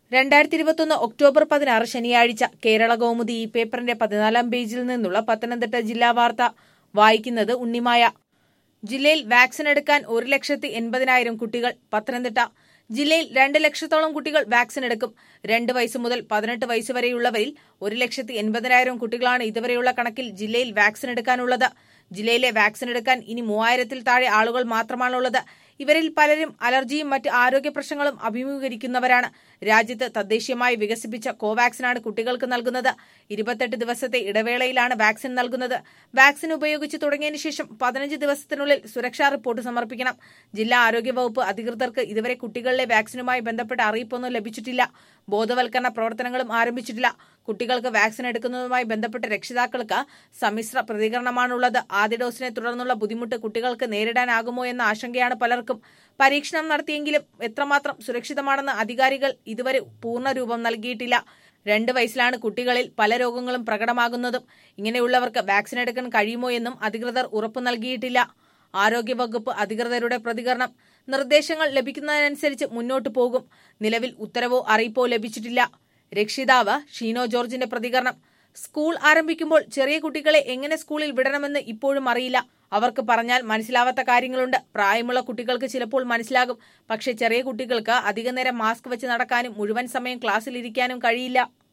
രണ്ടായിരത്തി ഇരുപത്തൊന്ന് ഒക്ടോബർ പതിനാറ് ശനിയാഴ്ച കേരള കൗമുദി ഈ പേപ്പറിന്റെ പതിനാലാം പേജിൽ നിന്നുള്ള പത്തനംതിട്ട ജില്ലാ വാർത്ത വായിക്കുന്നത് ഉണ്ണിമായ ജില്ലയിൽ വാക്സിൻ എടുക്കാൻ ഒരു ലക്ഷത്തി എൺപതിനായിരം കുട്ടികൾ പത്തനംതിട്ട ജില്ലയിൽ രണ്ട് ലക്ഷത്തോളം കുട്ടികൾ വാക്സിൻ എടുക്കും രണ്ട് വയസ്സ് മുതൽ പതിനെട്ട് വയസ്സ് വരെയുള്ളവരിൽ ഒരു ലക്ഷത്തി എൺപതിനായിരം കുട്ടികളാണ് ഇതുവരെയുള്ള കണക്കിൽ ജില്ലയിൽ വാക്സിൻ എടുക്കാനുള്ളത് ജില്ലയിലെ വാക്സിൻ എടുക്കാൻ ഇനി മൂവായിരത്തിൽ താഴെ ആളുകൾ മാത്രമാണുള്ളത് ഇവരിൽ പലരും അലർജിയും മറ്റ് ആരോഗ്യ പ്രശ്നങ്ങളും അഭിമുഖീകരിക്കുന്നവരാണ് രാജ്യത്ത് തദ്ദേശീയമായി വികസിപ്പിച്ച കോവാക്സിനാണ് കുട്ടികൾക്ക് നൽകുന്നത് ഇരുപത്തെട്ട് ദിവസത്തെ ഇടവേളയിലാണ് വാക്സിൻ നൽകുന്നത് വാക്സിൻ ഉപയോഗിച്ച് തുടങ്ങിയതിനു ശേഷം പതിനഞ്ച് ദിവസത്തിനുള്ളിൽ സുരക്ഷാ റിപ്പോർട്ട് സമർപ്പിക്കണം ജില്ലാ ആരോഗ്യവകുപ്പ് അധികൃതർക്ക് ഇതുവരെ കുട്ടികളിലെ വാക്സിനുമായി ബന്ധപ്പെട്ട അറിയിപ്പൊന്നും ലഭിച്ചിട്ടില്ല ബോധവൽക്കരണ പ്രവർത്തനങ്ങളും ആരംഭിച്ചിട്ടില്ല കുട്ടികൾക്ക് വാക്സിൻ എടുക്കുന്നതുമായി ബന്ധപ്പെട്ട രക്ഷിതാക്കൾക്ക് സമ്മിശ്ര പ്രതികരണമാണുള്ളത് ആദ്യ ഡോസിനെ തുടർന്നുള്ള ബുദ്ധിമുട്ട് കുട്ടികൾക്ക് നേരിടാനാകുമോ എന്ന ആശങ്കയാണ് പലർക്കും പരീക്ഷണം നടത്തിയെങ്കിലും എത്രമാത്രം സുരക്ഷിതമാണെന്ന് അധികാരികൾ ഇതുവരെ പൂർണ്ണരൂപം നൽകിയിട്ടില്ല രണ്ട് വയസ്സിലാണ് കുട്ടികളിൽ പല രോഗങ്ങളും പ്രകടമാകുന്നതും ഇങ്ങനെയുള്ളവർക്ക് വാക്സിൻ എടുക്കാൻ കഴിയുമോ എന്നും അധികൃതർ ഉറപ്പു നൽകിയിട്ടില്ല ആരോഗ്യവകുപ്പ് അധികൃതരുടെ പ്രതികരണം നിർദ്ദേശങ്ങൾ ലഭിക്കുന്നതിനനുസരിച്ച് മുന്നോട്ടു പോകും നിലവിൽ ഉത്തരവോ അറിയിപ്പോ ലഭിച്ചിട്ടില്ല രക്ഷിതാവ് ഷീനോ ജോർജിന്റെ പ്രതികരണം സ്കൂൾ ആരംഭിക്കുമ്പോൾ ചെറിയ കുട്ടികളെ എങ്ങനെ സ്കൂളിൽ വിടണമെന്ന് ഇപ്പോഴും അറിയില്ല അവർക്ക് പറഞ്ഞാൽ മനസ്സിലാവാത്ത കാര്യങ്ങളുണ്ട് പ്രായമുള്ള കുട്ടികൾക്ക് ചിലപ്പോൾ മനസ്സിലാകും പക്ഷേ ചെറിയ കുട്ടികൾക്ക് അധികനേരം മാസ്ക് വെച്ച് നടക്കാനും മുഴുവൻ സമയം ക്ലാസ്സിൽ ഇരിക്കാനും കഴിയില്ല